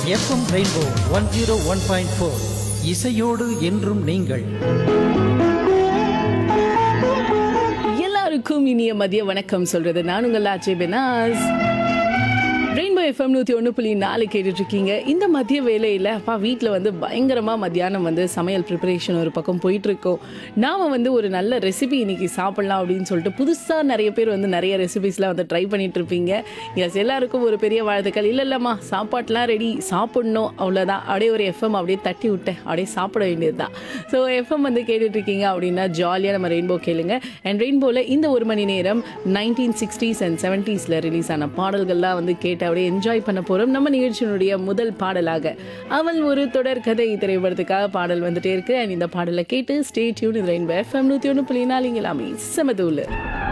FM rainbow one zero one point four இசையோடு என்றும் நீங்கள் எல்லாருக்கும் இனிய மதிய வணக்கம் சொல்றது நான் உங்கள் ஆச்சே பெனாஸ் ரெயின்போ எஃப்எம் நூற்றி ஒன்று புள்ளி நாலு கேட்டுட்டு இருக்கீங்க இந்த மதிய வேலையில் அப்பா வீட்டில் வந்து பயங்கரமாக மத்தியானம் வந்து சமையல் ப்ரிப்பரேஷன் ஒரு பக்கம் போயிட்டு இருக்கோம் நாம் வந்து ஒரு நல்ல ரெசிபி இன்னைக்கு சாப்பிடலாம் அப்படின்னு சொல்லிட்டு புதுசாக நிறைய பேர் வந்து நிறைய ரெசிபிஸ்லாம் வந்து ட்ரை பண்ணிட்டு இருப்பீங்க எஸ் எல்லாருக்கும் ஒரு பெரிய வாழ்த்துக்கள் இல்லை இல்லைம்மா சாப்பாட்டுலாம் ரெடி சாப்பிடணும் அவ்வளோதான் அப்படியே ஒரு எஃப்எம் அப்படியே தட்டி விட்டேன் அப்படியே சாப்பிட வேண்டியது தான் ஸோ எஃப்எம் வந்து கேட்டுட்டு இருக்கீங்க அப்படின்னா ஜாலியாக நம்ம ரெயின்போ கேளுங்க அண்ட் ரெயின்போவில் இந்த ஒரு மணி நேரம் நைன்டீன் சிக்ஸ்டீஸ் அண்ட் செவன்ட்டீஸில் ரிலீஸ் ஆன பாடல்கள்லாம் வந்து கேட்டு அப்படியே என்ஜாய் பண்ண போகிறோம் நம்ம நிகழ்ச்சியினுடைய முதல் பாடலாக அவள் ஒரு தொடர் கதை திரைப்படத்துக்காக பாடல் வந்துட்டே இருக்கு அண்ட் இந்த பாடலை கேட்டு ஸ்டே டியூன் இது ரெயின்போ எஃப்எம் நூற்றி ஒன்று புள்ளி நாலு இங்கே எல்லாமே செமதூலு